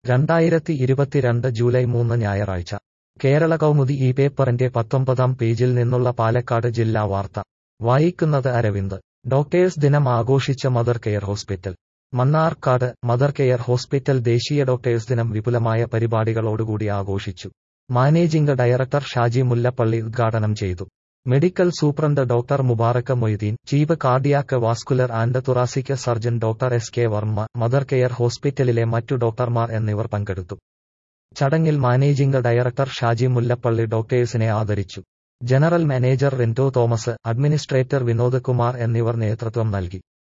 രണ്ടായിരത്തി ഇരുപത്തിരണ്ട് ജൂലൈ മൂന്ന് ഞായറാഴ്ച കേരള കൗമുദി ഈ പേപ്പറിന്റെ പത്തൊമ്പതാം പേജിൽ നിന്നുള്ള പാലക്കാട് ജില്ലാ വാർത്ത വായിക്കുന്നത് അരവിന്ദ് ഡോക്ടേഴ്സ് ദിനം ആഘോഷിച്ച Mother Care hospital Mannarkkad Mother Care hospital ദേശീയ ഡോക്ടേഴ്സ് ദിനം വിപുലമായ പരിപാടികളോടുകൂടി ആഘോഷിച്ചു മാനേജിംഗ് ഡയറക്ടർ ഷാജി മുല്ലപ്പള്ളി ഉദ്ഘാടനം ചെയ്തു medical superintendent doctor Mubarak Moideen chief cardiac vascular and thoracic surgeon doctor S K Varma Mother Care ഹോസ്പിറ്റലിലെ മറ്റു ഡോക്ടർമാർ എന്നിവർ പങ്കെടുത്തു ചടങ്ങിൽ മാനേജിംഗ് ഡയറക്ടർ ഷാജി മുല്ലപ്പള്ളി ഡോക്ടേഴ്സിനെ ആദരിച്ചു general manager Rinto Thomas administrator Vinod Kumar എന്നിവർ നേതൃത്വം നൽകി